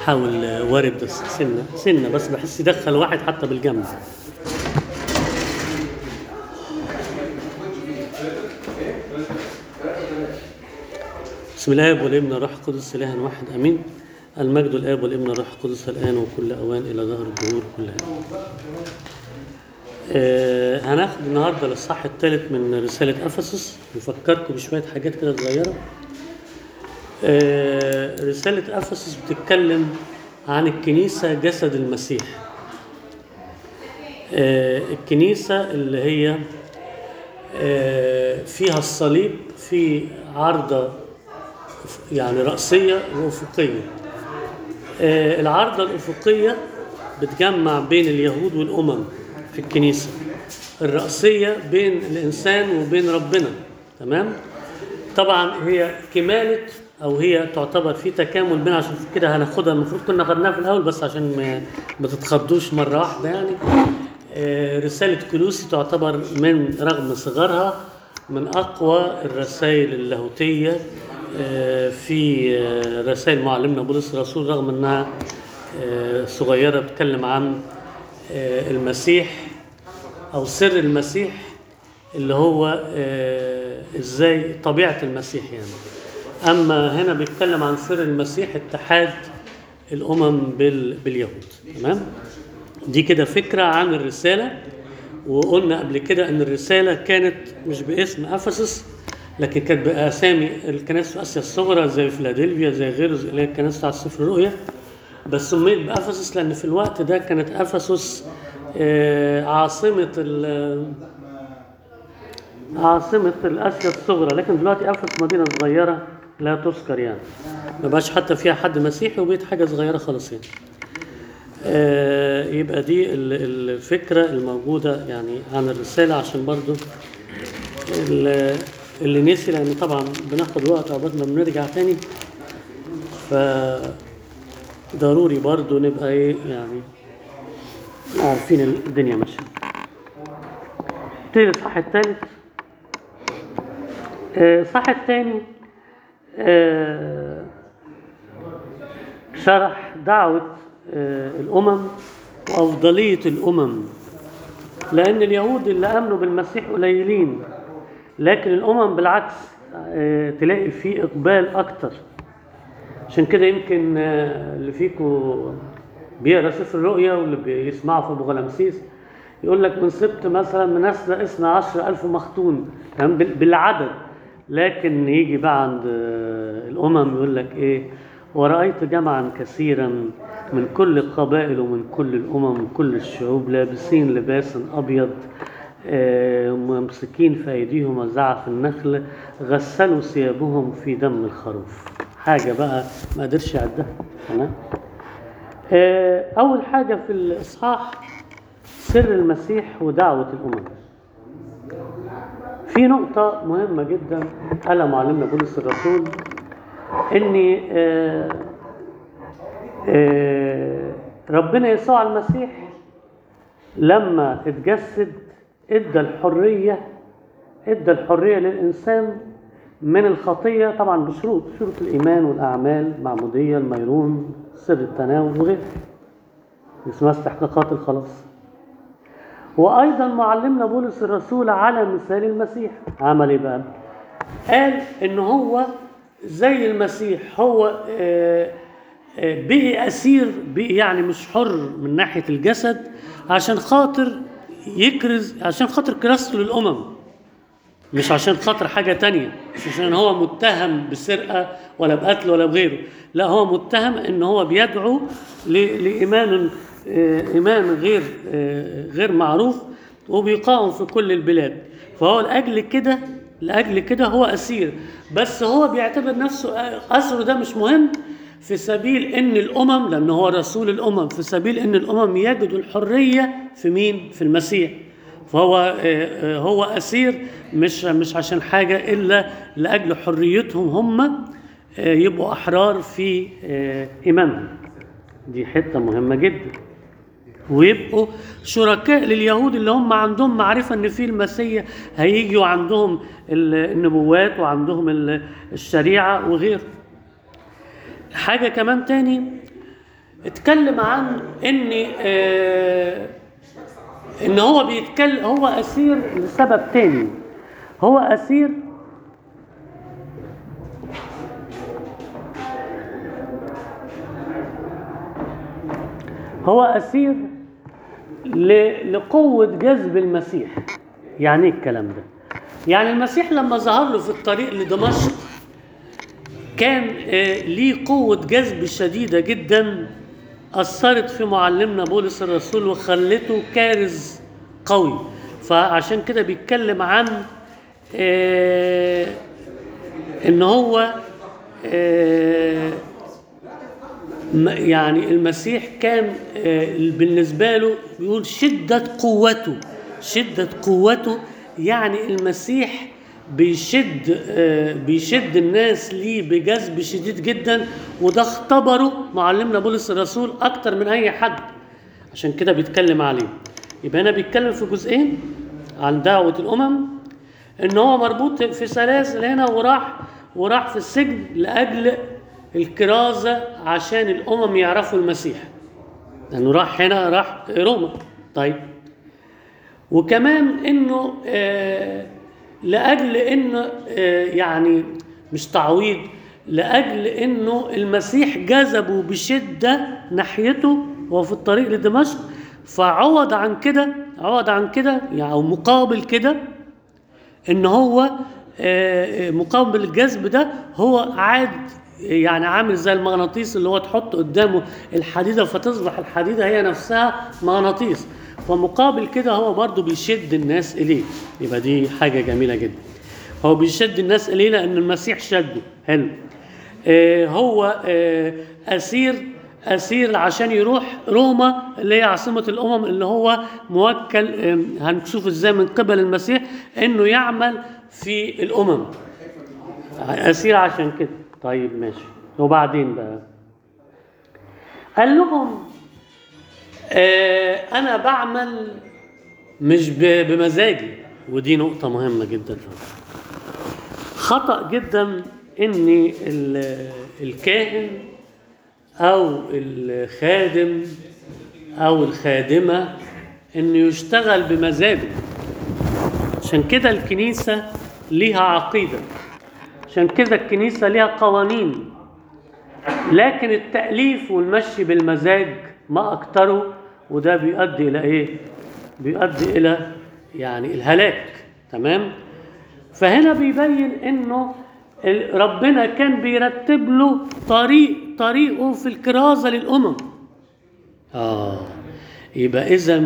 حاول آه، وارد بس سنه سنه بس بحس يدخل واحد حتى بالجنب بسم الله والابن والروح القدس اله واحد امين المجد الاب والابن والروح القدس الان وكل اوان الى ظهر الدهور كلها آه هناخد النهارده الاصحاح الثالث من رساله افسس نفكركم بشويه حاجات كده صغيره آه رساله افسس بتتكلم عن الكنيسه جسد المسيح آه الكنيسه اللي هي آه فيها الصليب في عارضه يعني رأسية وأفقية آه، العارضة الأفقية بتجمع بين اليهود والأمم في الكنيسة الرأسية بين الإنسان وبين ربنا تمام طبعا هي كمالة أو هي تعتبر في تكامل بين عشان كده هناخدها المفروض كنا خدناها في الأول بس عشان ما, ما تتخضوش مرة واحدة يعني آه، رسالة كلوسي تعتبر من رغم صغرها من أقوى الرسائل اللاهوتية آه، في آه، رسائل معلمنا بولس الرسول رغم انها آه، صغيره بتتكلم عن آه، المسيح او سر المسيح اللي هو آه، ازاي طبيعه المسيح يعني اما هنا بيتكلم عن سر المسيح اتحاد الامم بال- باليهود تمام دي كده فكره عن الرساله وقلنا قبل كده ان الرساله كانت مش باسم افسس لكن كانت باسامي الكنائس في اسيا الصغرى زي فيلادلفيا زي غيره زي اللي هي الكنائس بتاع سفر الرؤيا بس سميت بافسس لان في الوقت ده كانت افسس آه، عاصمه ال- عاصمه الاسيا الصغرى لكن دلوقتي افسس مدينه صغيره لا تذكر يعني ما بقاش حتى فيها حد مسيحي وبقت حاجه صغيره خالص يعني آه، يبقى دي ال- الفكره الموجوده يعني عن الرساله عشان برضو ال- اللي نسي لان طبعا بناخد وقت عقبال ما بنرجع تاني ف ضروري برضو نبقى ايه يعني عارفين الدنيا ماشيه نبتدي الاصحاح الثالث آه، الصح الثاني شرح دعوة آه، الأمم وأفضلية الأمم لأن اليهود اللي آمنوا بالمسيح قليلين لكن الأمم بالعكس آه، تلاقي فيه إقبال أكتر عشان كده يمكن آه، اللي فيكم بيقرا سفر الرؤيا واللي بيسمعوا في ابو غلامسيس يقول لك من سبت مثلا من نسل اثنا عشر ألف مختون تمام بال- بالعدد لكن يجي بقى عند آه، الأمم يقول لك إيه ورأيت جمعا كثيرا من كل القبائل ومن كل الأمم ومن كل الشعوب لابسين لباسا أبيض آه، ممسكين في أيديهم زعف النخل غسلوا ثيابهم في دم الخروف حاجة بقى ما قدرش يعدها تمام آه، أول حاجة في الإصحاح سر المسيح ودعوة الأمم في نقطة مهمة جدا قالها معلمنا بولس الرسول إن آه، آه، ربنا يسوع المسيح لما اتجسد ادى الحرية ادى الحرية للإنسان من الخطية طبعا بشروط شروط الإيمان والأعمال المعمودية الميرون سر التناول وغيره اسمها استحقاقات الخلاص وايضا معلمنا بولس الرسول على مثال المسيح عمل ايه بقى قال ان هو زي المسيح هو آه، آه، بقي اسير بقي يعني مش حر من ناحيه الجسد عشان خاطر يكرز عشان خاطر كراسته للامم مش عشان خاطر حاجة تانية مش عشان هو متهم بسرقة ولا بقتل ولا بغيره لا هو متهم ان هو بيدعو ل- لإيمان آه، إيمان غير آه، غير معروف وبيقاوم في كل البلاد فهو لأجل كده لأجل كده هو أسير بس هو بيعتبر نفسه أسره ده مش مهم في سبيل ان الامم لان هو رسول الامم في سبيل ان الامم يجدوا الحريه في مين في المسيح فهو آه، آه، هو اسير مش مش عشان حاجه الا لاجل حريتهم هم آه، يبقوا احرار في آه، ايمانهم دي حته مهمه جدا ويبقوا شركاء لليهود اللي هم عندهم معرفة ان في المسيح هيجي وعندهم ال- النبوات وعندهم ال- الشريعة وغيره حاجة كمان تاني اتكلم عن ان آه ان هو بيتكلم هو اسير لسبب تاني هو اسير هو اسير ل- لقوة جذب المسيح يعني ايه الكلام ده يعني المسيح لما ظهر له في الطريق لدمشق كان آه، ليه قوة جذب شديدة جدا أثرت في معلمنا بولس الرسول وخلته كارز قوي فعشان كده بيتكلم عن آه، ان هو آه، م- يعني المسيح كان آه، بالنسبة له بيقول شدة قوته شدة قوته يعني المسيح بيشد آه، بيشد الناس ليه بجذب شديد جدا وده اختبره معلمنا بولس الرسول اكتر من اي حد عشان كده بيتكلم عليه يبقى هنا بيتكلم في جزئين عن دعوة الأمم إن هو مربوط في سلاسل هنا وراح وراح في السجن لأجل الكرازة عشان الأمم يعرفوا المسيح لأنه راح هنا راح روما طيب وكمان إنه آه لأجل إنه آه يعني مش تعويض لأجل إنه المسيح جذبه بشدة ناحيته وهو في الطريق لدمشق فعوض عن كده عوض عن كده يعني أو مقابل كده ان هو آه، آه، مقابل الجذب ده هو عاد يعني عامل زي المغناطيس اللي هو تحط قدامه الحديده فتصبح الحديده هي نفسها مغناطيس فمقابل كده هو برضو بيشد الناس اليه يبقى دي حاجه جميله جدا هو بيشد الناس اليه لان المسيح شده حلو آه، هو آه، اسير اسير عشان يروح روما اللي هي عاصمه الامم اللي هو موكل آه، هنشوف ازاي من قبل المسيح انه يعمل في الامم اسير عشان كده طيب ماشي وبعدين بقى قال لهم آه انا بعمل مش ب- بمزاجي ودي نقطة مهمة جدا خطأ جدا ان ال- الكاهن او الخادم او الخادمة انه يشتغل بمزاجه عشان كده الكنيسة ليها عقيدة عشان كده الكنيسة ليها قوانين لكن التأليف والمشي بالمزاج ما أكتره وده بيؤدي إلى إيه؟ بيؤدي إلى يعني الهلاك تمام؟ فهنا بيبين إنه ال- ربنا كان بيرتب له طريق طريقه في الكرازة للأمم آه يبقى إذا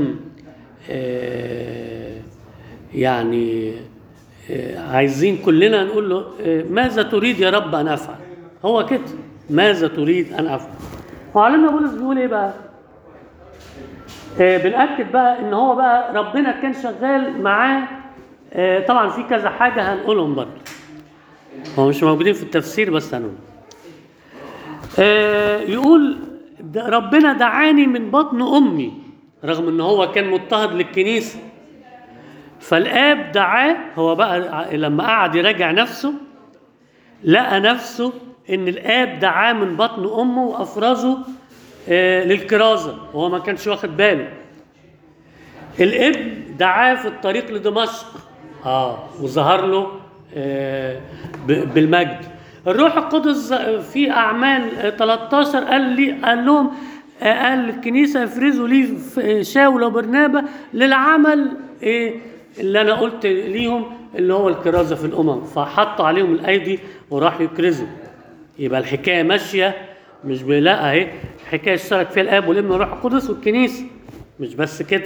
آه يعني آه عايزين كلنا نقول له آه ماذا تريد يا رب أن أفعل هو كده ماذا تريد أن أفعل معلمنا بولس بيقول إيه بقى آه بنأكد بقى إن هو بقى ربنا كان شغال معاه آه طبعا في كذا حاجة هنقولهم برضه هو مش موجودين في التفسير بس هنقول آه يقول ده ربنا دعاني من بطن امي رغم ان هو كان مضطهد للكنيسه فالاب دعاه هو بقى لما قعد يراجع نفسه لقى نفسه ان الاب دعاه من بطن امه وافرزه آه للكرازه وهو ما كانش واخد باله الابن دعاه في الطريق لدمشق اه وظهر له آه ب- بالمجد الروح القدس في اعمال آه، 13 قال لي قال لهم آه، قال الكنيسه افرزوا لي في- شاول وبرنابا للعمل ايه اللي انا قلت ليهم اللي هو الكرازه في الامم فحطوا عليهم الايدي وراحوا يكرزوا يبقى الحكايه ماشيه مش بلا اهي الحكايه اشترك فيها الاب والابن والروح القدس والكنيسه مش بس كده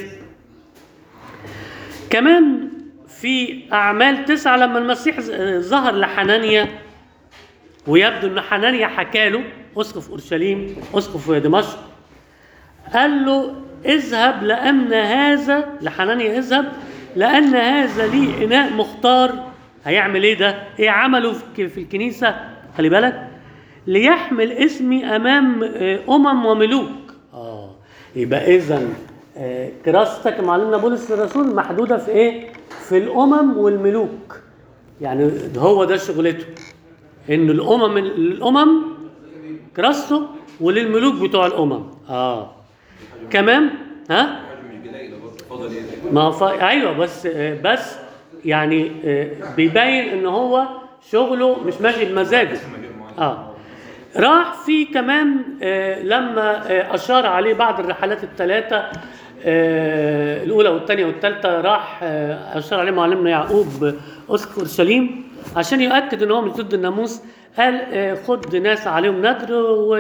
كمان في أعمال تسعة لما المسيح ز- ظهر لحنانيا ويبدو أن حنانيا حكى له أسقف أورشليم أسقف دمشق قال له اذهب لأن هذا لحنانيا اذهب لأن هذا لي إناء مختار هيعمل إيه ده؟ إيه عمله في الك- في الكنيسة؟ خلي بالك ليحمل اسمي أمام آه، أمم وملوك آه يبقى إذا آه، كراستك معلمنا بولس الرسول محدودة في إيه؟ في الأمم والملوك يعني هو ده شغلته إن الأمم الأمم كراسته وللملوك بتوع الامم اه كمان ها مش بيلاقي ده برضه فاضل ايه ما هو ف... ايوه بس آه، بس يعني آه، بيبين ان هو شغله مش ماشي بمزاجه اه راح في كمان آه، لما آه، اشار عليه بعض الرحلات الثلاثه آه، الاولى والثانيه والثالثه راح آه، اشار عليه معلمنا يعقوب اسقف اورشليم عشان يؤكد ان هو مش ضد الناموس قال آه، خد ناس عليهم ندر و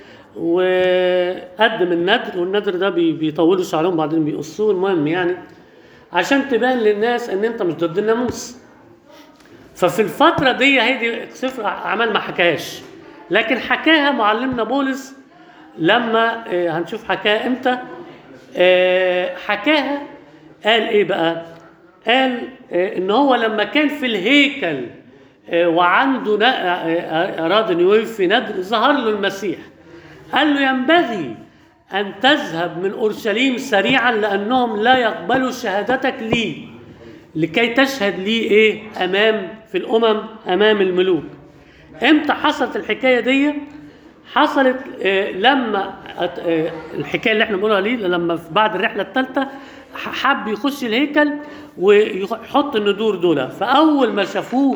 وقدم الندر والندر ده بي- بيطولوا شعرهم بعدين بيقصوه المهم يعني عشان تبان للناس ان انت مش ضد الناموس ففي الفترة دي هي دي سفر أعمال ما حكاهاش لكن حكاها معلمنا بولس لما آه، هنشوف حكاها امتى آه، حكاها قال ايه بقى قال آه، ان هو لما كان في الهيكل آه، وعنده ن- آه، آه، اراد ان يوفي ندر ظهر له المسيح قال له ينبغي ان تذهب من اورشليم سريعا لانهم لا يقبلوا شهادتك لي لكي تشهد لي ايه امام في الامم امام الملوك امتى حصلت الحكايه دي حصلت آه، لما أت- آه، الحكايه اللي احنا بنقولها دي لما في بعد الرحله الثالثه حب يخش الهيكل ويحط الندور دول فاول ما شافوه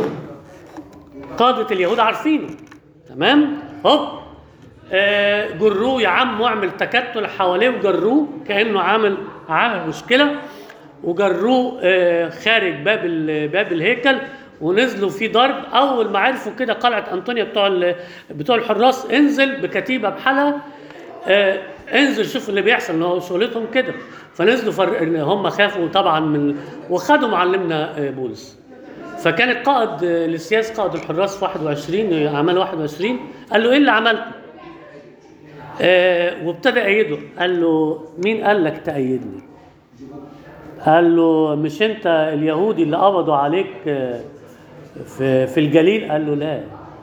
قادة اليهود عارفينه تمام هوب آه جروه يا عم واعمل تكتل حواليه وجروه كانه عامل عامل مشكله وجروه آه خارج باب ال- باب الهيكل ونزلوا في ضرب اول ما عرفوا كده قلعه انطونيا بتوع ال- بتوع الحراس انزل بكتيبه بحالها آه انزل شوف اللي بيحصل ان هو شغلتهم كده فنزلوا فر... إن هم خافوا طبعا من وخدوا معلمنا آه بولس فكان القائد آه، للسياسة قائد الحراس في 21 اعمال 21 قال له ايه اللي عملته؟ آه وابتدى يأيده قال له مين قال لك تأيدني؟ قال له مش انت اليهودي اللي قبضوا عليك آه، في في الجليل؟ قال له لا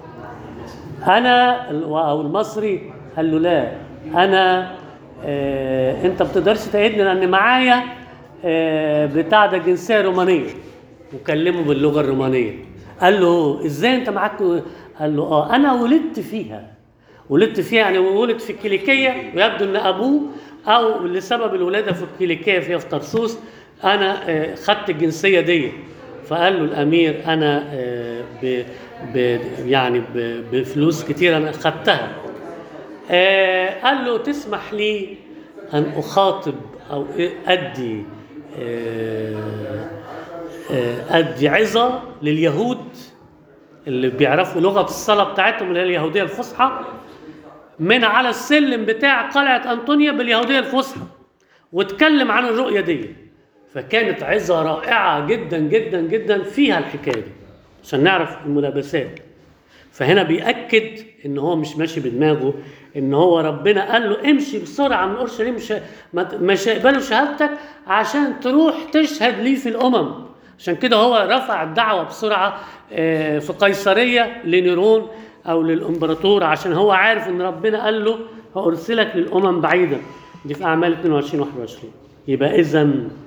انا ال- او المصري قال له لا انا آه انت بتقدرش تأيدني لان معايا آه بتاع ده جنسيه رومانيه وكلمه باللغه الرومانيه قال له ازاي انت معاك قال له اه انا ولدت فيها ولدت فيها يعني ولد في كيليكيه ويبدو ان ابوه او لسبب الولاده في كيليكيه فيها في طرسوس انا آه، خدت الجنسيه دي فقال له الامير انا آه، ب ب يعني ب بفلوس كتير انا خدتها آه، قال له تسمح لي ان اخاطب او ادي آه، آه، ادي عظه لليهود اللي بيعرفوا لغه الصلاه بتاعتهم اللي هي اليهوديه الفصحى من على السلم بتاع قلعه انطونيا باليهوديه الفصحى واتكلم عن الرؤيه دي فكانت عظه رائعه جدا جدا جدا فيها الحكايه دي عشان نعرف الملابسات فهنا بيأكد ان هو مش ماشي بدماغه ان هو ربنا قال له امشي بسرعه من اورشليم مش ما- مش هيقبلوا شهادتك عشان تروح تشهد لي في الامم عشان كده هو رفع الدعوه بسرعه آه، في قيصريه لنيرون او للامبراطور عشان هو عارف ان ربنا قال له هارسلك للامم بعيدا دي في اعمال 22 21 يبقى اذا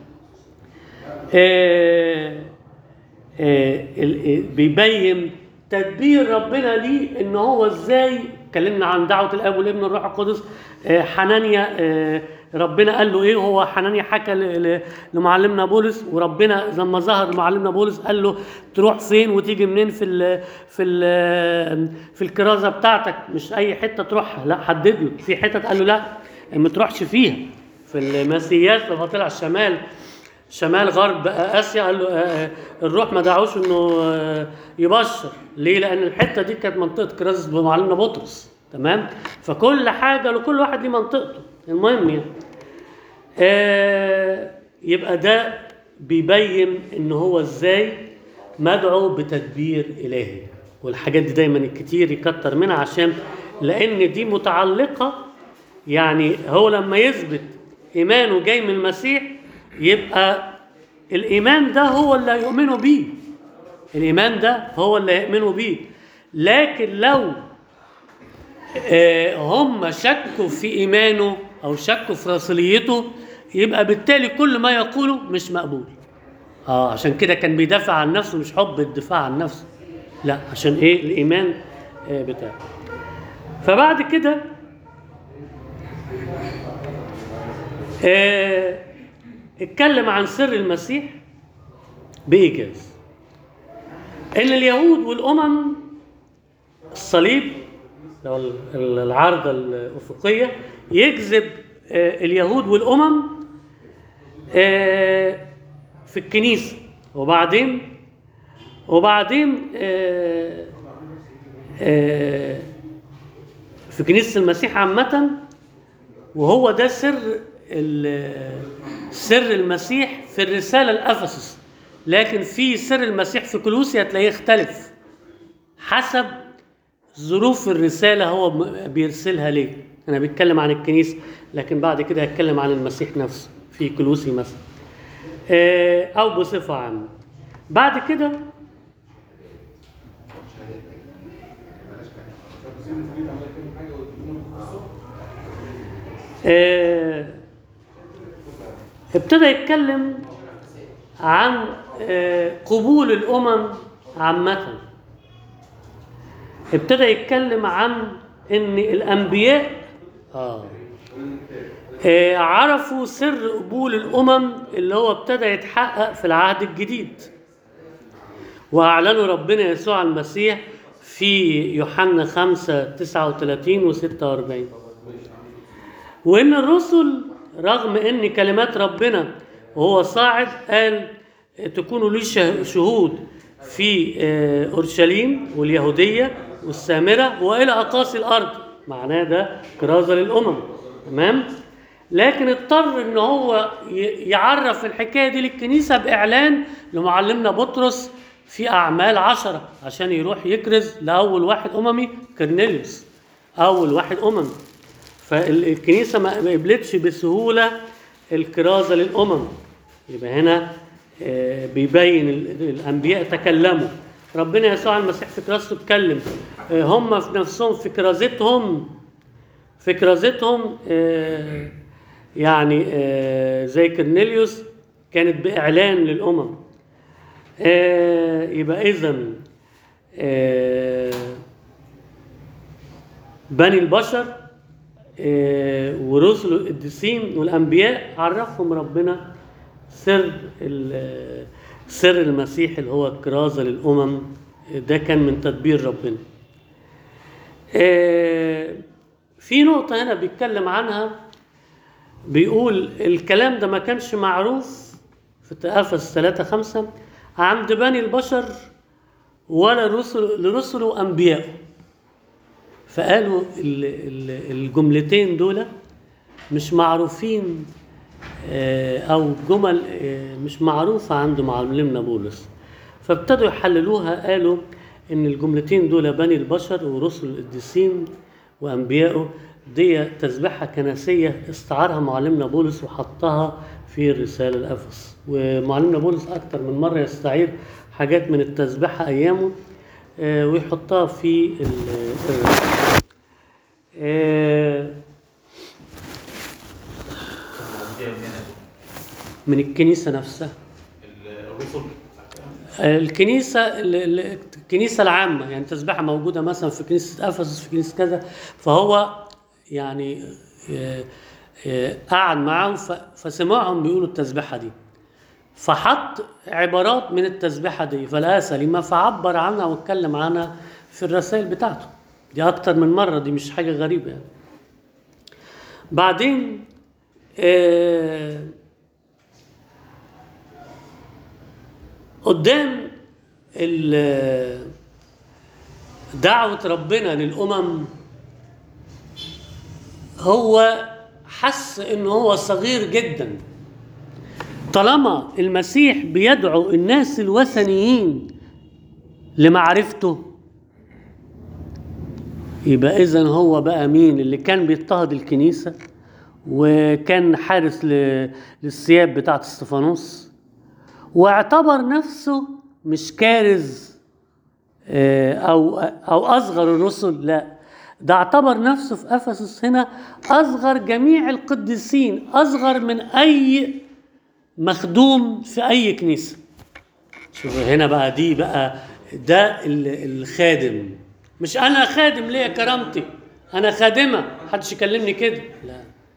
آه آه، ال- آه، بيبين تدبير ربنا ليه ان هو ازاي اتكلمنا عن دعوه الاب والابن والروح القدس آه، حنانيا آه، ربنا قال له ايه هو حنانيا حكى ل- ل- لمعلمنا بولس وربنا لما ظهر معلمنا بولس قال له تروح فين وتيجي منين في ال في ال في الكرازه بتاعتك مش اي حته تروحها لا حدد له في حتت قال له لا ما تروحش فيها في المسيات لما طلع الشمال شمال غرب اسيا قال له آه، آه، الروح ما دعوش انه آه، يبشر ليه لان الحته دي كانت منطقه كرازس بمعلمنا بطرس تمام فكل حاجه لكل واحد ليه منطقته المهم يعني آه، يبقى ده بيبين ان هو ازاي مدعو بتدبير الهي والحاجات دي دايما الكتير يكتر منها عشان لان دي متعلقه يعني هو لما يثبت ايمانه جاي من المسيح يبقى الايمان ده هو اللي هيؤمنوا بيه الايمان ده هو اللي هيؤمنوا بيه لكن لو آه، هم شكوا في ايمانه او شكوا في رسوليته يبقى بالتالي كل ما يقوله مش مقبول اه عشان كده كان بيدافع عن نفسه مش حب الدفاع عن نفسه لا عشان ايه الايمان آه، بتاعه فبعد كده آه، اتكلم عن سر المسيح بإيجاز إن اليهود والأمم الصليب لو ال- ال- العارضة الأفقية يجذب آه، اليهود والأمم آه، في الكنيسة وبعدين وبعدين آه، آه، في كنيسة المسيح عامة وهو ده سر ال- سر المسيح في الرسالة لأفسس لكن في سر المسيح في كلوسي هتلاقيه يختلف حسب ظروف الرسالة هو م- بيرسلها ليه أنا بيتكلم عن الكنيسة لكن بعد كده هتكلم عن المسيح نفسه في كلوسي مثلا آه، أو بصفة عامة بعد كده آه، ابتدى يتكلم عن آه، قبول الأمم عامة ابتدى يتكلم عن ان الانبياء آه آه، عرفوا سر قبول الامم اللي هو ابتدى يتحقق في العهد الجديد واعلنوا ربنا يسوع المسيح في يوحنا 5 39 و 46 وان الرسل رغم ان كلمات ربنا وهو صاعد قال تكونوا لي شه- شهود في آه، اورشليم واليهوديه والسامره والى اقاصي الارض معناه ده كرازه للامم تمام لكن اضطر ان هو ي- يعرف الحكايه دي للكنيسه باعلان لمعلمنا بطرس في اعمال عشرة عشان يروح يكرز لاول واحد اممي كرنيليوس اول واحد اممي فالكنيسه ما ما قبلتش بسهوله الكرازه للامم يبقى هنا آه، بيبين ال- الانبياء تكلموا ربنا يسوع المسيح في كرازته اتكلم آه، هم في نفسهم في كرازتهم في كرازتهم آه، يعني آه، زي كرنيليوس كانت باعلان للامم آه، يبقى اذا بني البشر آه، ورسل القديسين والانبياء عرفهم ربنا سر ال- سر المسيح اللي هو الكرازه للامم ده كان من تدبير ربنا آه، في نقطة هنا بيتكلم عنها بيقول الكلام ده ما كانش معروف في تأفس 3 5 عند بني البشر ولا رسل لرسل وأنبياء فقالوا ال- ال- الجملتين دول مش معروفين آه، او جمل آه، مش معروفه عند معلمنا بولس فابتدوا يحللوها قالوا ان الجملتين دول بني البشر ورسل القديسين وانبيائه دي تسبيحه كنسيه استعارها معلمنا بولس وحطها في الرساله لافس ومعلمنا بولس اكتر من مره يستعير حاجات من التسبيحه ايامه آه، ويحطها في ال- الرسالة. آه، من الكنيسه نفسها الرسل الكنيسه ال- ال- الكنيسه العامه يعني تسبيحه موجوده مثلا في كنيسه افسس في كنيسه كذا فهو يعني آه، آه، قعد معاهم ف- فسمعهم بيقولوا التسبيحه دي فحط عبارات من التسبيحه دي فلقاها سليمه فعبر عنها واتكلم عنها في الرسائل بتاعته دي اكتر من مره دي مش حاجه غريبه يعني بعدين آه قدام ال- دعوة ربنا للأمم هو حس إن هو صغير جدا طالما المسيح بيدعو الناس الوثنيين لمعرفته يبقى إذا هو بقى مين اللي كان بيضطهد الكنيسة وكان حارس ل- للثياب بتاعت استفانوس واعتبر نفسه مش كارز آه، او او اصغر الرسل لا ده اعتبر نفسه في افسس هنا اصغر جميع القديسين اصغر من اي مخدوم في اي كنيسه شوف هنا بقى دي بقى ده ال- الخادم مش انا خادم ليا كرامتي انا خادمه محدش يكلمني كده لا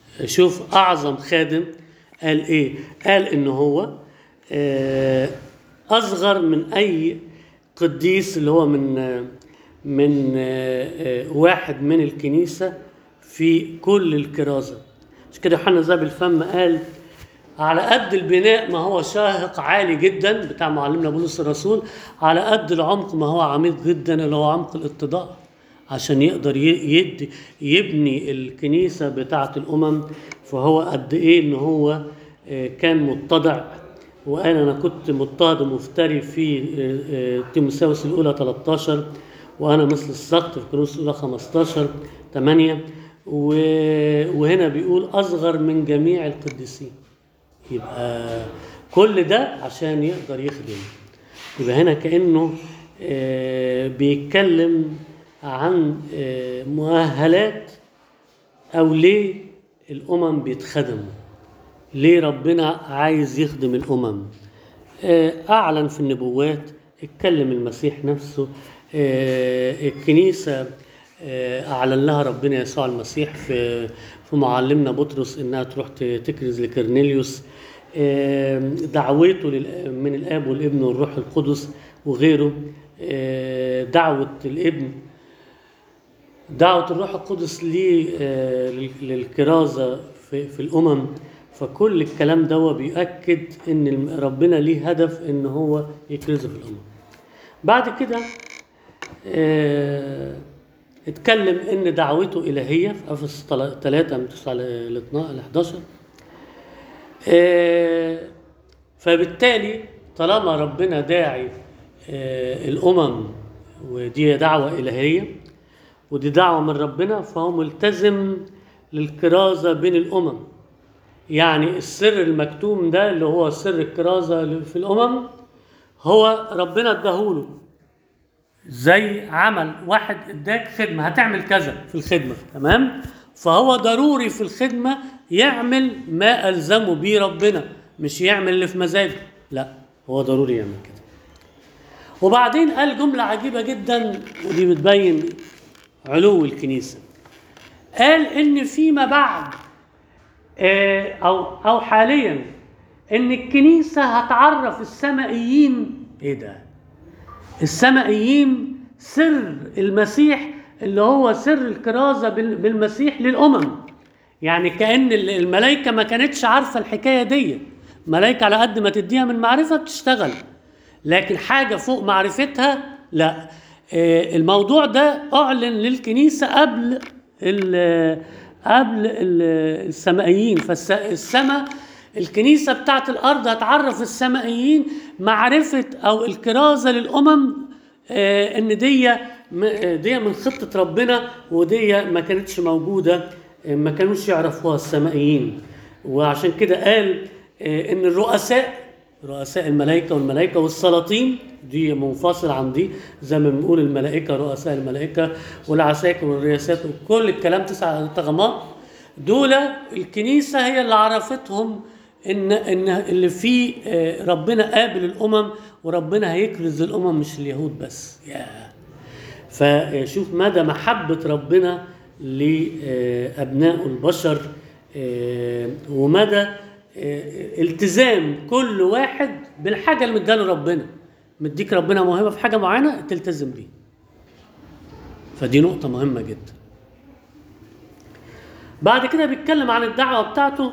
شوف اعظم خادم قال ايه قال ان هو آه، اصغر من اي قديس اللي هو من آه، من آه، آه، واحد من الكنيسه في كل الكرازه مش كده يوحنا ذهب الفم قال على قد البناء ما هو شاهق عالي جدا بتاع معلمنا بولس الرسول على قد العمق ما هو عميق جدا اللي هو عمق الاتضاع عشان يقدر ي- يد يبني الكنيسة بتاعة الأمم فهو قد إيه إن هو آه، كان متضع وقال أنا كنت مضطهد ومفتري في آه، آه، تيموثاوس الأولى 13 وأنا مثل السقط في كورنثوس الأولى 15 8 و- وهنا بيقول أصغر من جميع القديسين يبقى كل ده عشان يقدر يخدم يبقى هنا كأنه آه، بيتكلم عن آه، مؤهلات أو ليه الأمم بيتخدموا ليه ربنا عايز يخدم الأمم آه، أعلن في النبوات اتكلم المسيح نفسه آه، الكنيسة آه، أعلن لها ربنا يسوع المسيح في في معلمنا بطرس إنها تروح ت- تكرز لكرنيليوس آه، دعوته لل- من الآب والابن والروح القدس وغيره آه، دعوة الابن دعوة الروح القدس ليه آه، لل- للكرازة في, في الأمم فكل الكلام ده بيؤكد إن الم- ربنا ليه هدف إن هو يكرزه في الأمم. بعد كده آه، اتكلم إن دعوته إلهية في أفسس 3 من 9 ل 12 ل 11 آه، فبالتالي طالما ربنا داعي آه، الأمم ودي دعوة إلهية ودي دعوة من ربنا فهو ملتزم للكرازة بين الأمم يعني السر المكتوم ده اللي هو سر الكرازة في الأمم هو ربنا اداهوله زي عمل واحد اداك خدمة هتعمل كذا في الخدمة تمام فهو ضروري في الخدمة يعمل ما ألزمه بيه ربنا مش يعمل اللي في مزاجه لا هو ضروري يعمل كده وبعدين قال جملة عجيبة جدا ودي بتبين علو الكنيسة قال إن فيما بعد آه، أو أو حاليا إن الكنيسة هتعرف السمائيين إيه ده؟ السمائيين سر المسيح اللي هو سر الكرازة بال- بالمسيح للأمم يعني كأن ال- الملائكة ما كانتش عارفة الحكاية دي ملائكة على قد ما تديها من معرفة بتشتغل لكن حاجة فوق معرفتها لا آه، الموضوع ده أعلن للكنيسة قبل ال قبل ال- السمائيين فالسماء الكنيسة بتاعت الأرض هتعرف السمائيين معرفة أو الكرازة للأمم آه، إن دي م- آه، دي من خطة ربنا ودي ما كانتش موجودة آه، ما كانوش يعرفوها السمائيين وعشان كده قال آه، إن الرؤساء رؤساء الملائكة والملائكة والسلاطين دي منفصل عن دي زي ما بنقول الملائكة رؤساء الملائكة والعساكر والرياسات وكل الكلام تسع طغمات دول الكنيسة هي اللي عرفتهم ان ان اللي فيه آه، ربنا قابل الامم وربنا هيكرز الامم مش اليهود بس ياه فشوف مدى محبة ربنا لأبناء البشر آه، ومدى آه، التزام كل واحد بالحاجة اللي مداله ربنا مديك ربنا موهبة في حاجة معينة تلتزم بيها فدي نقطة مهمة جدا بعد كده بيتكلم عن الدعوة بتاعته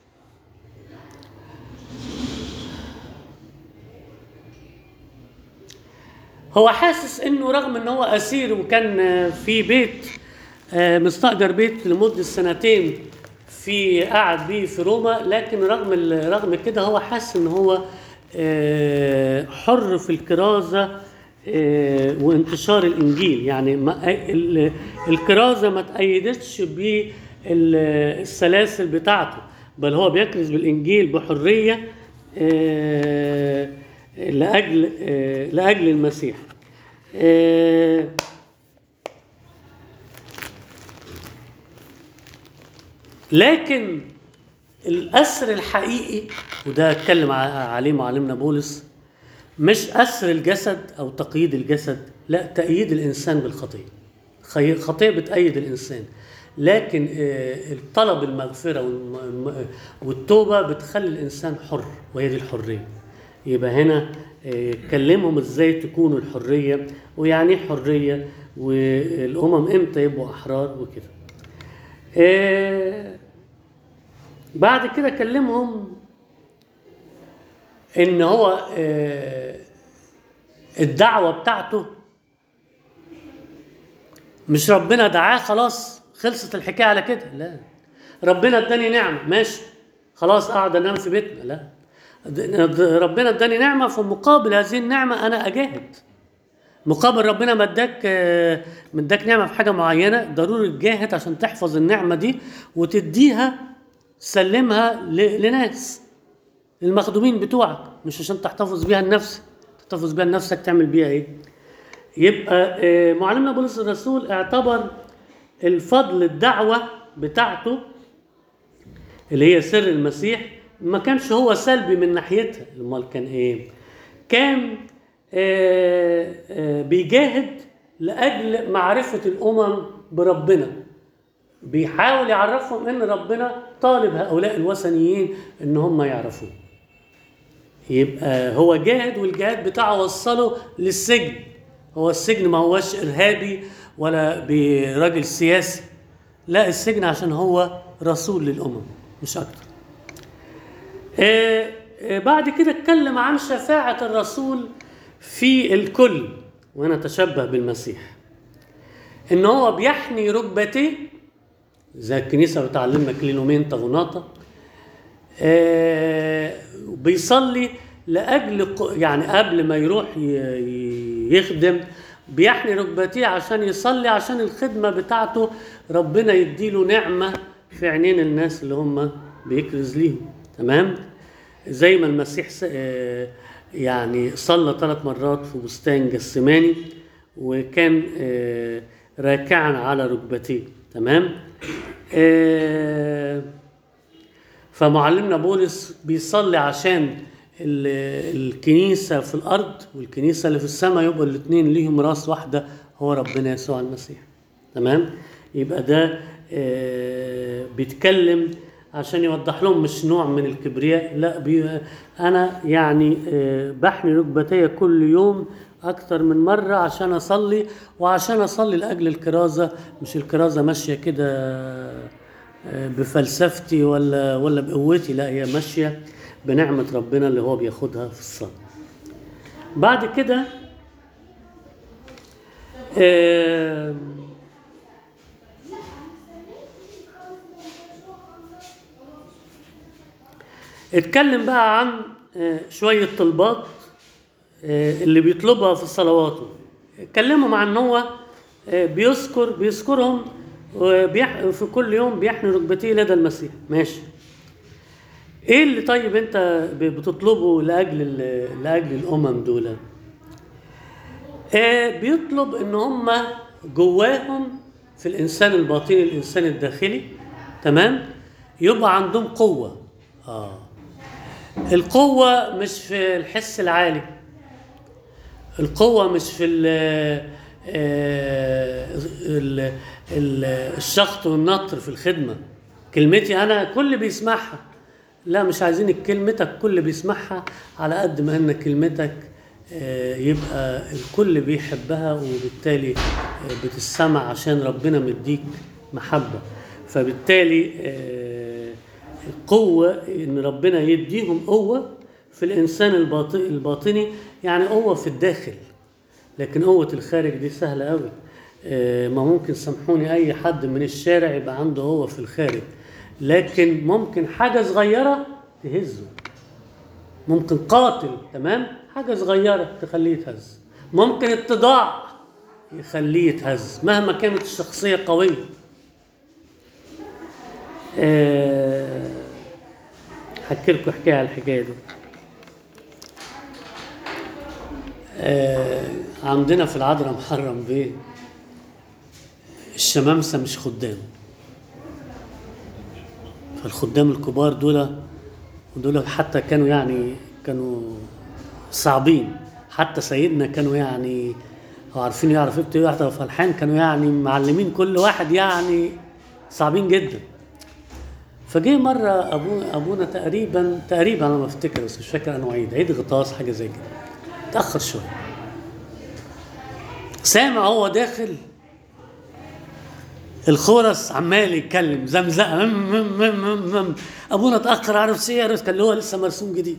هو حاسس انه رغم ان هو اسير وكان آه، في بيت آه، مستأجر بيت لمدة سنتين في قاعد بيه في روما لكن رغم ال- رغم كده هو حاسس ان هو آه، حر في الكرازة آه، وانتشار الانجيل يعني ما ال- الكرازة ما تأيدتش بالسلاسل بتاعته بل هو بيكرز بالانجيل بحرية آه، لاجل آه، لاجل المسيح آه، لكن الأسر الحقيقي وده اتكلم ع- عليه معلمنا بولس مش أسر الجسد أو تقييد الجسد لا تأييد الإنسان بالخطية خي- خطية بتأيد الإنسان لكن آه، طلب المغفره والم- الم- والتوبه بتخلي الانسان حر وهي دي الحريه يبقى هنا آه، كلمهم ازاي تكونوا الحريه ويعني ايه حريه والامم امتى يبقوا احرار وكده آه، بعد كده كلمهم ان هو آه، الدعوه بتاعته مش ربنا دعاه خلاص خلصت الحكايه على كده لا ربنا اداني نعمه ماشي خلاص قاعد انام في بيتنا لا د- ربنا اداني نعمه في مقابل هذه النعمه انا اجاهد مقابل ربنا ما اداك آه، ما اداك نعمه في حاجه معينه ضروري تجاهد عشان تحفظ النعمه دي وتديها سلمها ل- لناس المخدومين بتوعك مش عشان تحتفظ بيها لنفسك تحتفظ بيها لنفسك تعمل بيها ايه يبقى آه، معلمنا بولس الرسول اعتبر الفضل الدعوه بتاعته اللي هي سر المسيح ما كانش هو سلبي من ناحيتها امال كان ايه كان آه، آه، بيجاهد لاجل معرفه الامم بربنا بيحاول يعرفهم ان ربنا طالب هؤلاء الوثنيين ان هم يعرفوه يبقى هو جاهد والجهاد بتاعه وصله للسجن هو السجن ما هوش ارهابي ولا براجل سياسي لا السجن عشان هو رسول للامم مش اكتر آه، آه، بعد كده اتكلم عن شفاعة الرسول في الكل ونتشبه بالمسيح ان هو بيحني ركبتيه زي الكنيسة بتعلمنا كلينومين طغناطة آه، بيصلي لاجل ق- يعني قبل ما يروح ي- ي- يخدم بيحني ركبتيه عشان يصلي عشان الخدمه بتاعته ربنا يديله نعمه في عينين الناس اللي هم بيكرز ليهم تمام زي ما المسيح س- آه، يعني صلى ثلاث مرات في بستان جسماني وكان آه، راكعا على ركبتيه تمام آه، فمعلمنا بولس بيصلي عشان ال- الكنيسة في الأرض والكنيسة اللي في السماء يبقى الاثنين ليهم راس واحدة هو ربنا يسوع المسيح تمام يبقى ده آه، بيتكلم عشان يوضح لهم مش نوع من الكبرياء لا بي أنا يعني آه، بحني ركبتي كل يوم أكتر من مرة عشان أصلي وعشان أصلي لأجل الكرازة مش الكرازة ماشية كده بفلسفتي ولا ولا بقوتي لا هي ماشيه بنعمه ربنا اللي هو بياخدها في الصلاه. بعد كده آم، اتكلم بقى عن آه، شويه طلبات آه، اللي بيطلبها في صلواته اتكلموا مع ان هو آه، بيذكر بيذكرهم وبيح في كل يوم بيحني ركبتيه لدى المسيح ماشي ايه اللي طيب انت ب- بتطلبه لاجل ال- لاجل الامم دول آه بيطلب ان هم جواهم في الانسان الباطني الانسان الداخلي تمام يبقى عندهم قوه اه القوه مش في الحس العالي القوة مش في ال ال ال الشخط والنطر في الخدمة كلمتي أنا كل بيسمعها لا مش عايزين كلمتك كل بيسمعها على قد ما أن كلمتك آه، يبقى الكل بيحبها وبالتالي آه، بتسمع عشان ربنا مديك محبة فبالتالي آه، القوة إن ربنا يديهم قوة في الإنسان الباطن الباطني يعني قوة في الداخل لكن قوة الخارج دي سهلة قوي آه، ما ممكن سامحوني أي حد من الشارع يبقى عنده قوة في الخارج لكن ممكن حاجة صغيرة تهزه ممكن قاتل تمام حاجة صغيرة تخليه يتهز ممكن اتضاع يخليه يتهز مهما كانت الشخصية قوية آه، هحكي لكم حكاية على الحكاية دي آه، عندنا في العذراء محرم بيه الشمامسة مش خدام فالخدام الكبار دول ودول حتى كانوا يعني كانوا صعبين حتى سيدنا كانوا يعني هو عارفين يعرف ايه واحدة وفلحان كانوا يعني معلمين كل واحد يعني صعبين جدا فجه مره ابونا ابونا تقريبا تقريبا انا ما افتكر بس مش فاكر انه عيد عيد غطاس حاجه زي كده اتاخر شويه سامع هو داخل الخورس عمال يتكلم زمزقه مم مم مم مم مم. ابونا اتاخر عارف سير كان اللي هو لسه مرسوم جديد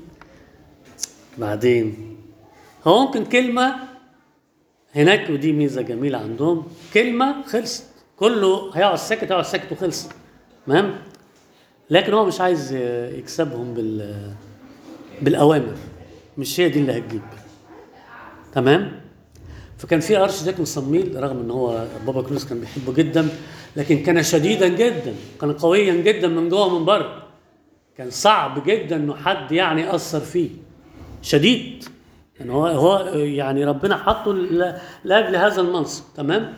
بعدين هو ممكن كلمه هناك ودي ميزه جميله عندهم كلمه خلصت كله هيقعد ساكت هيقعد ساكت وخلص تمام لكن هو مش عايز يكسبهم بال بالاوامر مش هي دي اللي هتجيب تمام فكان في ارش ديكون صميل رغم ان هو بابا كروس كان بيحبه جدا لكن كان شديدا جدا كان قويا جدا من جوه ومن بره كان صعب جدا انه حد يعني ياثر فيه شديد يعني هو هو يعني ربنا حطه ل- لاجل هذا المنصب تمام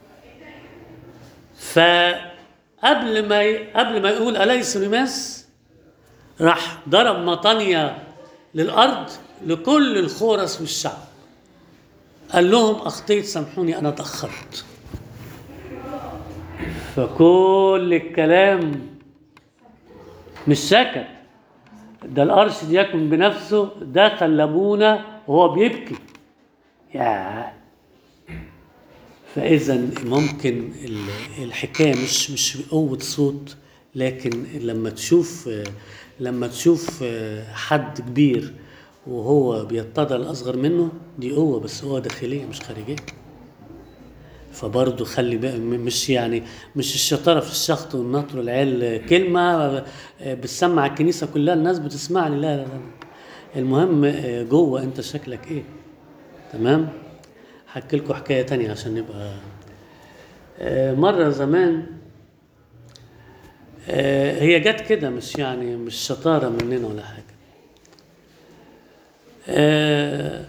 فقبل ما ي- قبل ما يقول اليس رماس راح ضرب مطانية للارض لكل الخورس والشعب قال لهم اخطيت سامحوني انا اتاخرت فكل الكلام مش سكت ده الارش ديكون بنفسه دخل لابونا وهو بيبكي يا فاذا ممكن ال- الحكايه مش مش قوه صوت لكن لما تشوف لما تشوف حد كبير وهو بيتضع الاصغر منه دي قوه بس قوه داخليه مش خارجيه فبرضه خلي بقى م- مش يعني مش الشطاره في الشخط والنطر والعيال كلمه بتسمع الكنيسه كلها الناس بتسمعني لا لا لا المهم جوه انت شكلك ايه تمام هحكي لكم حكايه تانية عشان نبقى آه، مره زمان آه، هي جت كده مش يعني مش شطاره مننا ولا حاجه آه،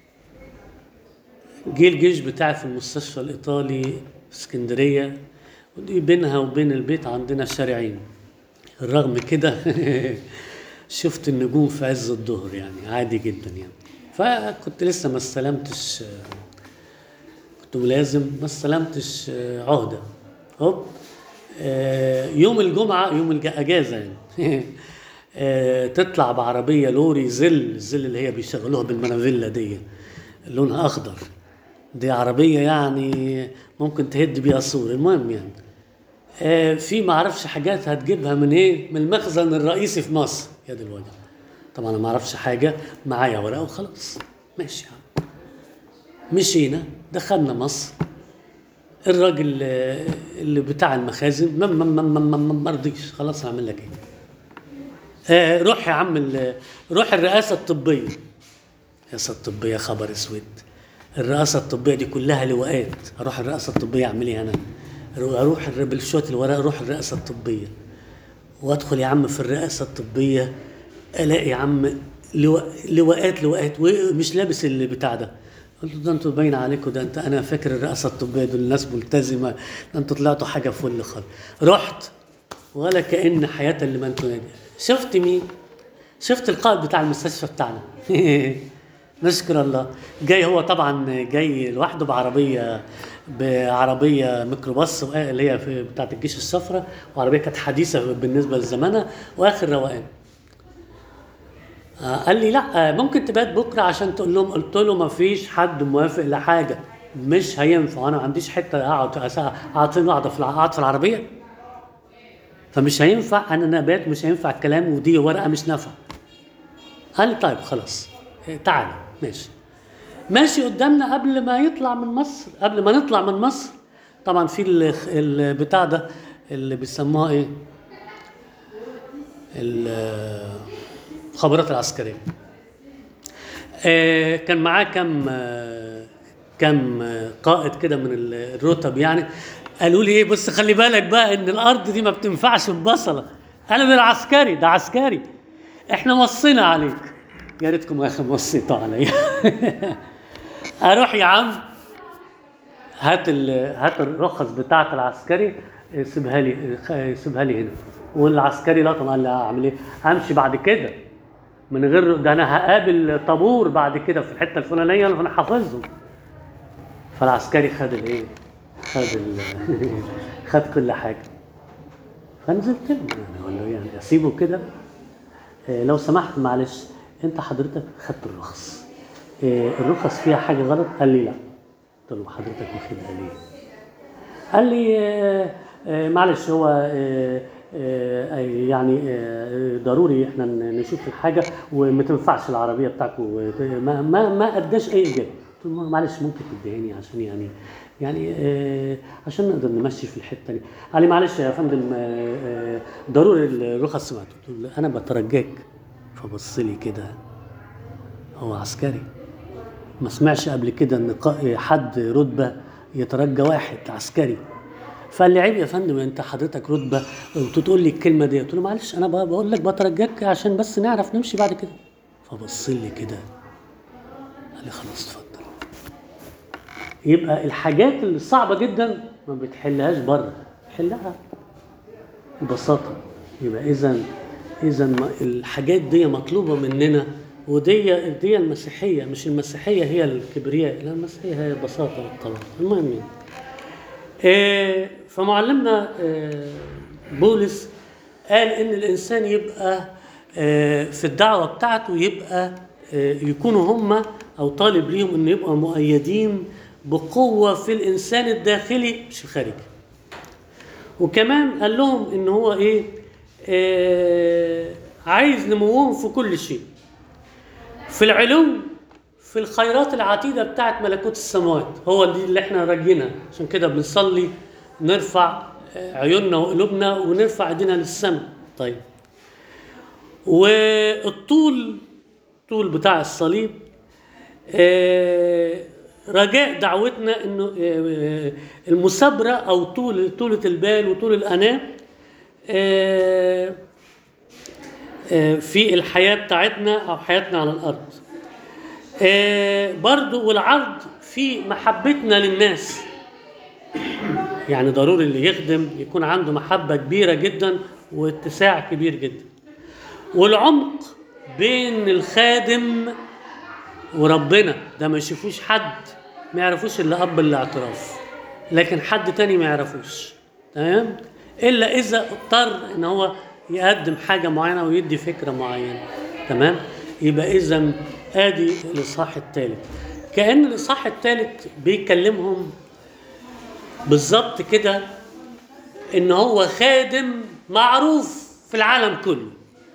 جه الجيش بتاعي في المستشفى الايطالي في اسكندريه ودي بينها وبين البيت عندنا شارعين الرغم كده شفت النجوم في عز الظهر يعني عادي جدا يعني فكنت لسه ما استلمتش كنت ملازم ما استلمتش عهده هوب آه، يوم الجمعه يوم الاجازه يعني آه، تطلع بعربيه لوري زل الزل اللي هي بيشغلوها بالمنافيلا دي لونها اخضر دي عربيه يعني ممكن تهد بيها سور المهم يعني آه، في ما اعرفش حاجات هتجيبها من ايه من المخزن الرئيسي في مصر يا دي الوجع طبعا انا ما اعرفش حاجه معايا ورقه وخلاص ماشي يا عم مشينا دخلنا مصر الراجل آه، اللي بتاع المخازن ما ما ما ما ما- ما ما رضيش خلاص هعمل لك ايه آه، روح يا عم ال- روح الرئاسه الطبيه الرئاسه الطبيه خبر اسود الرئاسه الطبيه دي كلها لواءات اروح الرئاسه الطبيه اعمل ايه انا اروح الر- بالشويه الورق اروح الرئاسه الطبيه وادخل يا عم في الرئاسه الطبيه الاقي يا عم لواء لواءات لواءات ومش لابس اللي بتاع ده قلت له ده انتوا باين عليكم ده انت انا فاكر الرئاسه الطبيه دول ناس ملتزمه ده انتوا طلعتوا حاجه فل خالص رحت ولا كان حياه اللي ما انتوا نادي شفت مين؟ شفت القائد بتاع المستشفى بتاعنا نشكر الله جاي هو طبعا جاي لوحده بعربيه بعربيه ميكروباص اللي هي في بتاعت الجيش الصفراء وعربيه كانت حديثه بالنسبه لزمانها واخر روقان آه، قال لي لا آه، ممكن تبات بكره عشان تقول لهم قلت له ما فيش حد موافق لحاجه مش هينفع انا ما عنديش حته اقعد أسا- اقعد فين اقعد في الع- اقعد في العربيه فمش هينفع انا نبات مش هينفع الكلام ودي ورقه مش نافعه قال لي طيب خلاص إيه، تعالى ماشي ماشي قدامنا قبل ما يطلع من مصر قبل ما نطلع من مصر طبعا في ال- البتاع ده اللي بيسموها ايه ال- الخبرات العسكريه آه، كان معاه كم آه، كم آه، قائد كده من ال- الرتب يعني قالوا لي ايه بص خلي بالك بقى ان الارض دي ما بتنفعش ببصله انا ده عسكري ده عسكري احنا وصينا عليك يا ريتكم يا اخي وصيتوا عليا اروح يا عم هات ال- هات الرخص بتاعت العسكري سيبها لي خ- سيبها لي هنا والعسكري لا طبعا لا اعمل ايه همشي بعد كده من غير ده انا هقابل طابور بعد كده في الحته الفلانيه اللي انا حافظهم فالعسكري خد الايه خد ال... خد كل حاجه فنزلت له يعني اقول له يعني اسيبه كده آه، لو سمحت معلش انت حضرتك خدت الرخص آه، الرخص فيها حاجه غلط قال لي لا قلت له حضرتك واخدها ليه قال لي آه، آه، معلش هو آه، آه، يعني آه، ضروري احنا ن- نشوف الحاجه وما تنفعش العربيه بتاعكم ما ما ما اداش اي اجابه قلت له معلش ممكن تديهاني عشان يعني يعني آه، عشان نقدر نمشي في الحته دي قال لي معلش يا فندم آه، آه، ضروري الرخص سمعت قلت له انا بترجاك فبص لي كده هو عسكري ما سمعش قبل كده ان قا- حد رتبه يترجى واحد عسكري فقال لي عيب يا فندم انت حضرتك رتبه وتقول لي الكلمه دي قلت له معلش انا بقى بقول لك بترجاك عشان بس نعرف نمشي بعد كده فبص لي كده قال لي خلاص اتفضل يبقى الحاجات اللي صعبه جدا ما بتحلهاش بره حلها ببساطه يبقى اذا اذا الحاجات دي مطلوبه مننا ودي دي المسيحيه مش المسيحيه هي الكبرياء لا المسيحيه هي البساطه والتواضع المهم يعني. آه، فمعلمنا آه، بولس قال ان الانسان يبقى آه، في الدعوه بتاعته يبقى آه، يكونوا هم او طالب ليهم ان يبقوا مؤيدين بقوه في الانسان الداخلي مش الخارجي وكمان قال لهم ان هو ايه آه عايز نموهم في كل شيء في العلو في الخيرات العتيده بتاعت ملكوت السماوات هو دي اللي احنا راجينها عشان كده بنصلي نرفع آه، عيوننا وقلوبنا ونرفع ايدينا للسماء طيب والطول طول بتاع الصليب آه، رجاء دعوتنا انه آه، المثابره او طول طولة البال وطول الاناه آه، آه، في الحياه بتاعتنا او حياتنا على الارض آه، برضو والعرض في محبتنا للناس يعني ضروري اللي يخدم يكون عنده محبة كبيرة جدا واتساع كبير جدا والعمق بين الخادم وربنا ده ما يشوفوش حد ما يعرفوش الا اب الاعتراف لكن حد تاني ما يعرفوش تمام الا اذا اضطر ان هو يقدم حاجه معينه ويدي فكره معينه تمام يبقى اذا ادي الاصحاح الثالث كان الاصحاح الثالث بيكلمهم بالظبط كده ان هو خادم معروف في العالم كله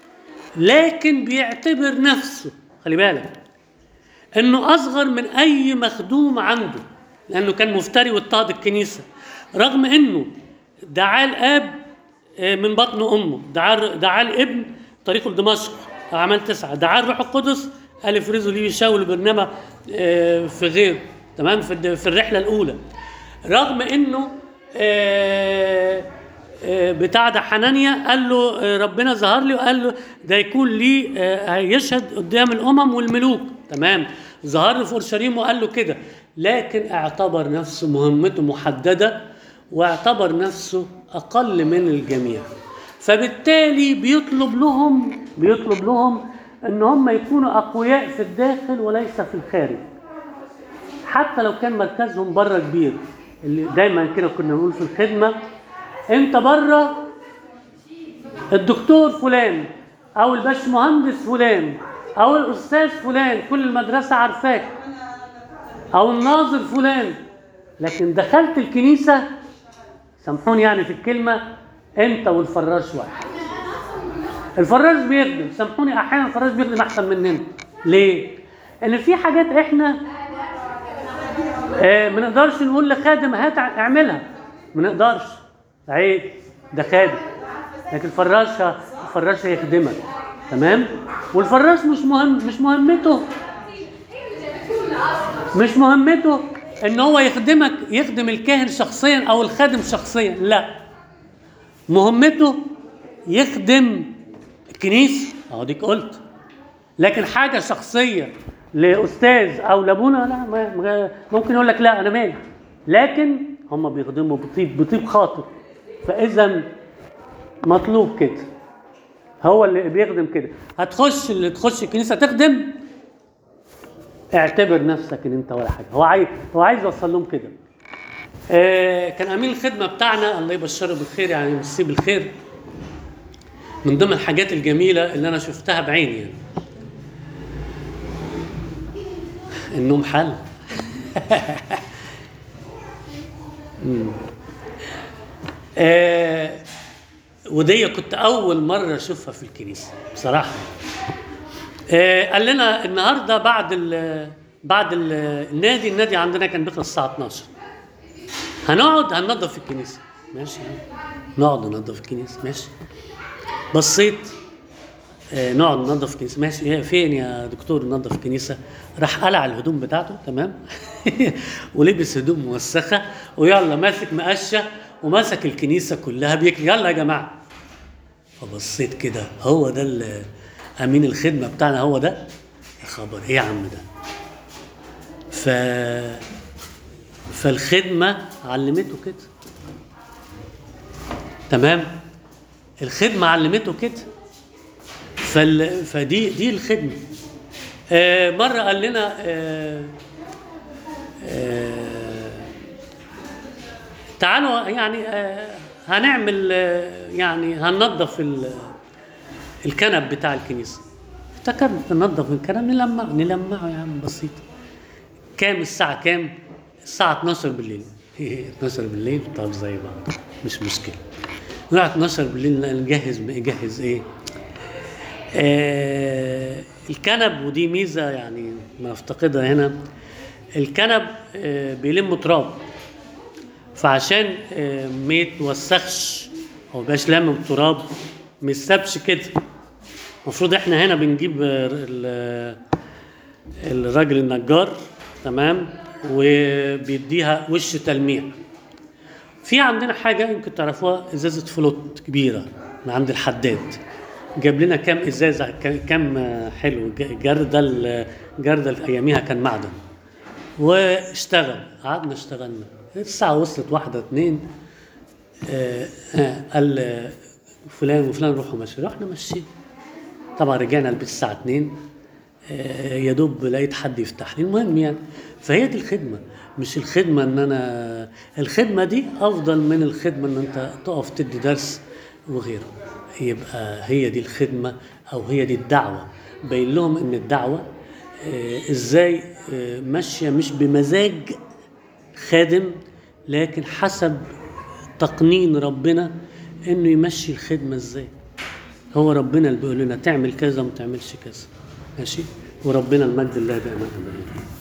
لكن بيعتبر نفسه خلي بالك انه اصغر من اي مخدوم عنده لانه كان مفتري واضطهد الكنيسه رغم انه دعاه الاب آه، من بطن امه دعاه دعاه الابن طريقه لدمشق اعمال تسعه دعاه الروح القدس قال افرزوا لي شاول برنامج آه، في غير تمام في الد- في الرحله الاولى رغم انه آه، آه، بتاع ده حنانيا قال له آه، ربنا ظهر لي وقال له ده يكون لي آه، هيشهد قدام الامم والملوك تمام ظهر له في اورشليم وقال له كده لكن اعتبر نفسه مهمته محدده واعتبر نفسه اقل من الجميع فبالتالي بيطلب لهم بيطلب لهم ان هم يكونوا اقوياء في الداخل وليس في الخارج حتى لو كان مركزهم بره كبير اللي دايما كده كنا بنقول في الخدمه انت بره الدكتور فلان او الباشمهندس فلان او الاستاذ فلان كل المدرسه عارفاك او الناظر فلان لكن دخلت الكنيسه سامحوني يعني في الكلمه انت والفراش واحد الفراش بيخدم سامحوني احيانا الفراش بيخدم احسن مننا ليه ان في حاجات احنا آه، ما نقدرش نقول لخادم هات اعملها ما نقدرش عيب ده خادم لكن الفراش الفراش هيخدمك تمام والفراش مش مهم مش مهمته مش مهمته ان هو يخدمك يخدم الكاهن شخصيا او الخادم شخصيا لا مهمته يخدم الكنيسه اهو ديك قلت لكن حاجه شخصيه لاستاذ او لابونا لا ما- ما- ممكن يقول لك لا انا مالي لكن هم بيخدموا بطيب بطيب خاطر فاذا مطلوب كده هو اللي بيخدم كده هتخش اللي تخش الكنيسه تخدم اعتبر نفسك ان انت ولا حاجه هو عايز هو عايز يوصل لهم كده آه كان امين الخدمه بتاعنا الله يبشره بالخير يعني يمسيه بالخير من ضمن الحاجات الجميله اللي انا شفتها بعيني يعني النوم حل مم. آه ودي كنت اول مره اشوفها في الكنيسه بصراحه آه قال لنا النهارده بعد ال بعد ال النادي النادي عندنا كان بيخلص الساعه 12 هنقعد هننظف الكنيسه ماشي نقعد ننظف الكنيسه ماشي بصيت آه، نقعد ننظف كنيسه ماشي إيه، فين يا دكتور ننظف كنيسه راح قلع الهدوم بتاعته تمام ولبس هدوم موسخه ويلا ماسك مقشه ومسك الكنيسه كلها بيك يلا يا جماعه فبصيت كده هو ده ال- امين الخدمه بتاعنا هو ده يا خبر ايه يا عم ده ف فالخدمه علمته كده تمام الخدمه علمته كده فال... فدي دي الخدمه آه مره قال لنا آه آه تعالوا يعني آه هنعمل آه يعني هننظف ال- الكنب بتاع الكنيسه افتكرنا ننظف الكنب نلمعه نلمعه يا عم بسيط كام الساعه كام الساعه 12 بالليل 12 بالليل طب زي بعض مش مشكله نقعد 12 بالليل نجهز نجهز ايه آه الكنب ودي ميزه يعني ما افتقدها هنا الكنب آه بيلم تراب فعشان آه ما يتوسخش او ميبقاش لامم تراب ما يسابش كده المفروض احنا هنا بنجيب آه، ال- الراجل النجار تمام وبيديها وش تلميع في عندنا حاجه يمكن تعرفوها ازازه فلوت كبيره من عند الحداد جاب لنا كام ازازه كام- كام آه، حلو ج- جردل جردل اياميها كان معدن واشتغل قعدنا اشتغلنا الساعه وصلت واحده اتنين آه آه قال آه، فلان وفلان روحوا ماشي رحنا ماشيين طبعا رجعنا البيت الساعه 2 آه، يا دوب لقيت حد يفتح لي المهم يعني فهي دي الخدمه مش الخدمه ان انا الخدمه دي افضل من الخدمه ان انت تقف تدي درس وغيره يبقى هي دي الخدمه او هي دي الدعوه بين لهم ان الدعوه آه، ازاي آه، ماشيه مش بمزاج خادم لكن حسب تقنين ربنا انه يمشي الخدمه ازاي هو ربنا اللي بيقول لنا تعمل كذا وما تعملش كذا ماشي وربنا المجد الله دائما ابدا